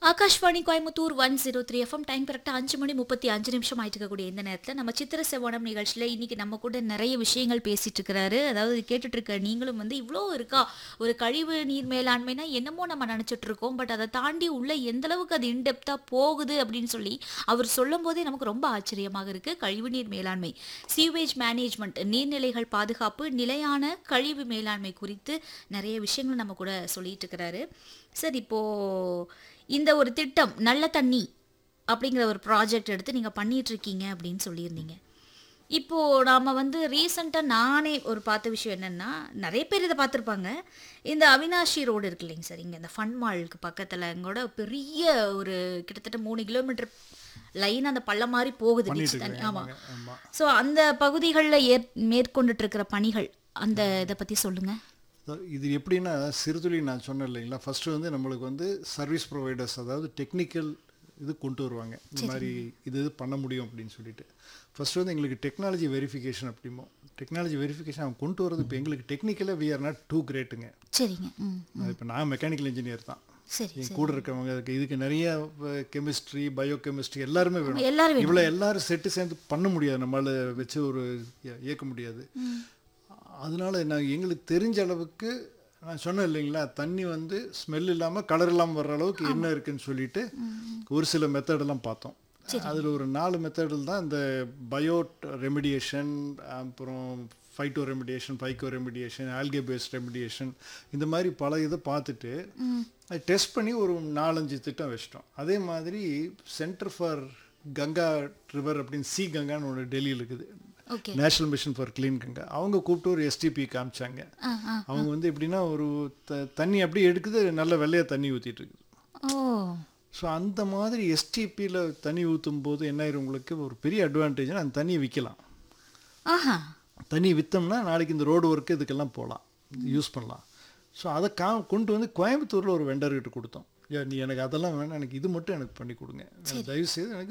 Akashvani Coimbatore one zero three FM time கரெக்டாக அஞ்சு மணி முப்பத்தி அஞ்சு நிமிஷம் ஆயிட்டு இருக்கக்கூடிய இந்த நேரத்தில் நம்ம சித்திர செவனம் நிகழ்ச்சியில் இன்னைக்கு நம்ம கூட நிறைய விஷயங்கள் பேசிட்டு இருக்கிறாரு அதாவது கேட்டுட்டு இருக்க நீங்களும் வந்து இவ்வளோ இருக்கா ஒரு கழிவு நீர் மேலாண்மைனா என்னமோ நம்ம நினச்சிட்டு இருக்கோம் பட் அதை தாண்டி உள்ள எந்த அளவுக்கு அது இன்டெப்த்தாக போகுது அப்படின்னு சொல்லி அவர் சொல்லும் போதே நமக்கு ரொம்ப ஆச்சரியமாக இருக்கு கழிவு நீர் மேலாண்மை சீவேஜ் மேனேஜ்மெண்ட் நீர்நிலைகள் பாதுகாப்பு நிலையான கழிவு மேலாண்மை குறித்து நிறைய விஷயங்கள் நம்ம கூட சொல்லிட்டு இருக்கிறாரு சார் இப்போ இந்த ஒரு திட்டம் நல்ல தண்ணி அப்படிங்கிற ஒரு ப்ராஜெக்ட் எடுத்து நீங்கள் பண்ணிட்டு இருக்கீங்க அப்படின்னு சொல்லியிருந்தீங்க இப்போ நாம வந்து ரீசண்டாக நானே ஒரு பார்த்த விஷயம் என்னன்னா நிறைய பேர் இதை பார்த்துருப்பாங்க இந்த அவினாஷி ரோடு இருக்கு இல்லைங்க சார் இங்கே இந்த ஃபன் மாலுக்கு பக்கத்தில் எங்கூட பெரிய ஒரு கிட்டத்தட்ட மூணு கிலோமீட்டர் லைன் அந்த பள்ளம் மாதிரி போகுது beach தண்ணி ஆமாம் ஆமா ஸோ அந்த பகுதிகளில் ஏற் மேற்கொண்டுட்டு இருக்கிற பணிகள் அந்த இதை பற்றி சொல்லுங்கள் அதாவது இது எப்படின்னா சிறுதுளி நான் சொன்னேன் இல்லைங்களா ஃபர்ஸ்ட் வந்து நம்மளுக்கு வந்து சர்வீஸ் ப்ரொவைடர்ஸ் அதாவது டெக்னிக்கல் இது கொண்டு வருவாங்க இந்த மாதிரி இது இது பண்ண முடியும் அப்படின்னு சொல்லிட்டு ஃபர்ஸ்ட் வந்து எங்களுக்கு டெக்னாலஜி வெரிஃபிகேஷன் அப்படிமோ டெக்னாலஜி வெரிஃபிகேஷன் அவங்க கொண்டு வரது இப்போ எங்களுக்கு டெக்னிக்கலாக வி ஆர் நாட் டூ கிரேட்டுங்க சரிங்க ம் இப்போ நான் மெக்கானிக்கல் இன்ஜினியர் தான் சரி என் கூட இருக்கவங்க அதுக்கு இதுக்கு நிறைய கெமிஸ்ட்ரி பயோ கெமிஸ்ட்ரி எல்லாருமே வேணும் எல்லாரும் வேணும் இவ்வளோ எல்லாரும் செட்டு சேர்ந்து பண்ண முடியாது நம்மளால வச்சு ஒரு இய- இயக்க முடியாது அதனால நான் எங்களுக்கு தெரிஞ்ச அளவுக்கு நான் சொன்னேன் இல்லைங்களா தண்ணி வந்து ஸ்மெல் இல்லாமல் கலர் இல்லாமல் வர்ற அளவுக்கு என்ன இருக்குன்னு சொல்லிட்டு ஒரு சில மெத்தடெல்லாம் பார்த்தோம் அதில் ஒரு நாலு மெத்தடில் தான் இந்த பயோ ரெமிடியேஷன் அப்புறம் phyto remediation phyco remediation algae based remediation இந்த மாதிரி பல இதை பார்த்துட்டு அது டெஸ்ட் பண்ணி ஒரு நாலஞ்சு திட்டம் வச்சிட்டோம் அதே மாதிரி சென்டர் ஃபார் கங்கா ரிவர் அப்படின்னு சி கங்கான்னு ஒன்று டெல்லியில் இருக்குது okay national mission for clean Ganga அவங்க கூப்பிட்டு ஒரு எஸ்டிபி காமிச்சாங்க ஆ ஆ அவங்க வந்து எப்படின்னா ஒரு த தண்ணி அப்படியே எடுக்குது நல்ல வெள்ளையாக தண்ணி ஊற்றிட்டு இருக்குது ஓ ஸோ அந்த மாதிரி எஸ்டிபியில் தண்ணி ஊற்றும் போது என்ன ஆயிரும் உங்களுக்கு ஒரு பெரிய அட்வான்டேஜ்னா அந்த தண்ணியை விற்கலாம் ஆஹா தண்ணி விற்றோம்னா நாளைக்கு இந்த ரோடு ஒர்க்கு இதுக்கெல்லாம் போகலாம் யூஸ் பண்ணலாம் ஸோ அதை கா கொண்டு வந்து கோயம்புத்தூரில் ஒரு வெண்டர்கிட்ட கொடுத்தோம் ஏ, நீ எனக்கு அதெல்லாம் வேணாம் எனக்கு இது மட்டும் எனக்கு பண்ணி கொடுங்க தயவு செய்து எனக்கு